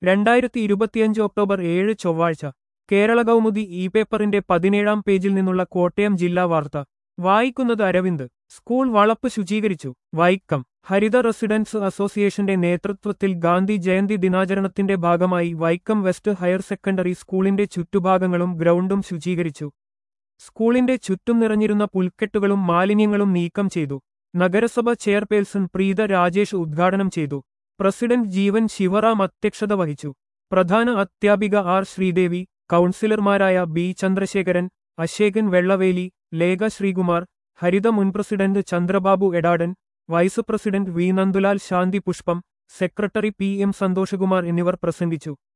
രണ്ടായിരത്തി ഇരുപത്തിയഞ്ച് ഒക്ടോബർ ഏഴ് ചൊവ്വാഴ്ച കേരള കൗമുദി ഇ പേപ്പറിന്റെ പതിനേഴാം പേജിൽ നിന്നുള്ള കോട്ടയം ജില്ലാ വാർത്ത വായിക്കുന്നത് അരവിന്ദ് സ്കൂൾ വളപ്പ് ശുചീകരിച്ചു വൈക്കം ഹരിത റെസിഡൻസ് അസോസിയേഷന്റെ നേതൃത്വത്തിൽ ഗാന്ധി ജയന്തി ദിനാചരണത്തിന്റെ ഭാഗമായി വൈക്കം വെസ്റ്റ് ഹയർ സെക്കൻഡറി സ്കൂളിന്റെ ചുറ്റുഭാഗങ്ങളും ഗ്രൗണ്ടും ശുചീകരിച്ചു സ്കൂളിന്റെ ചുറ്റും നിറഞ്ഞിരുന്ന പുൽക്കെട്ടുകളും മാലിന്യങ്ങളും നീക്കം ചെയ്തു നഗരസഭ ചെയർപേഴ്സൺ പ്രീത രാജേഷ് ഉദ്ഘാടനം ചെയ്തു പ്രസിഡന്റ് ജീവൻ ശിവറാം അധ്യക്ഷത വഹിച്ചു പ്രധാന അധ്യാപിക ആർ ശ്രീദേവി കൗൺസിലർമാരായ ബി ചന്ദ്രശേഖരൻ അശേകൻ വെള്ളവേലി ലേഖ ശ്രീകുമാർ ഹരിത മുൻ president Chandrababu Edadan vice president V Nandulal Shanthi Pushpam secretary P M Santhosh Kumar എന്നിവർ പ്രസംഗിച്ചു